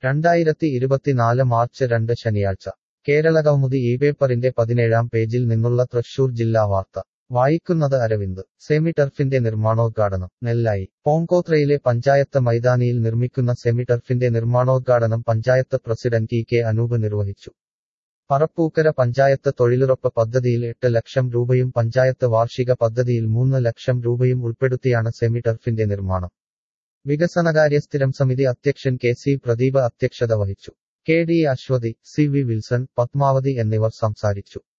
രണ്ടായിരത്തി ഇരുപത്തിനാല് മാർച്ച് രണ്ട് ശനിയാഴ്ച കേരള കൗമുദി ഈ പേപ്പറിന്റെ പതിനേഴാം പേജിൽ നിന്നുള്ള തൃശൂർ ജില്ലാ വാർത്ത വായിക്കുന്നത് അരവിന്ദ് സെമി ടർഫിന്റെ നിർമ്മാണോദ്ഘാടനം നെല്ലായി പോങ്കോത്രയിലെ പഞ്ചായത്ത് മൈതാനിയിൽ നിർമ്മിക്കുന്ന സെമി ടർഫിന്റെ നിർമ്മാണോദ്ഘാടനം panchayat president T K Anoop നിർവഹിച്ചു പറപ്പൂക്കര പഞ്ചായത്ത് തൊഴിലുറപ്പ് പദ്ധതിയിൽ എട്ട് ലക്ഷം രൂപയും പഞ്ചായത്ത് വാർഷിക പദ്ധതിയിൽ മൂന്ന് ലക്ഷം രൂപയും ഉൾപ്പെടുത്തിയാണ് സെമി ടർഫിന്റെ നിർമ്മാണം വികസനകാര്യ സ്ഥിരം സമിതി അധ്യക്ഷൻ കെ സി പ്രദീപ് അധ്യക്ഷത വഹിച്ചു K D Aswathy C V Wilson Padmavathi എന്നിവർ സംസാരിച്ചു